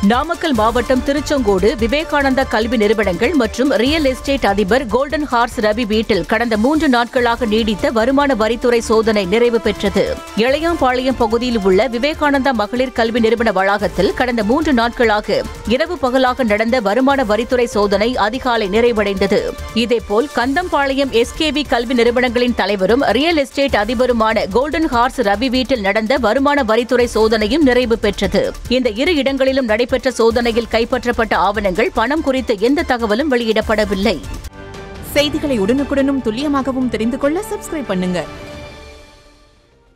நாமக்கல் மாவட்டம் திருச்செங்கோடு விவேகானந்தா கல்வி நிறுவனங்கள் மற்றும் ரியல் எஸ்டேட் அதிபர் கோல்டன் ஹார்ஸ் ரவி வீட்டில் கடந்த மூன்று நாட்களாக நீடித்த வருமான வரித்துறை சோதனை நிறைவு பெற்றது இளையாம்பாளையம் பகுதியில் உள்ள விவேகானந்தா மகளிர் கல்வி நிறுவன வளாகத்தில் கடந்த மூன்று நாட்களாக இரவு பகலாக நடந்த வருமான வரித்துறை சோதனை அதிகாலை நிறைவடைந்தது இதேபோல் கந்தம்பாளையம் எஸ்கேவி கல்வி நிறுவனங்களின் தலைவரும் ரியல் எஸ்டேட் அதிபருமான கோல்டன் ஹார்ஸ் ரவி வீட்டில் நடந்த வருமான வரித்துறை சோதனையும் நிறைவு பெற்றது இந்த இரு இடங்களிலும் நடைபெற்ற சோதனையில் கைப்பற்றப்பட்ட ஆவணங்கள் பணம் குறித்த எந்த தகவலும் வெளியிடப்படவில்லை செய்திகளை உடனுக்குடனும் துல்லியமாகவும் தெரிந்து கொள்ள சப்ஸ்கிரைப் பண்ணுங்க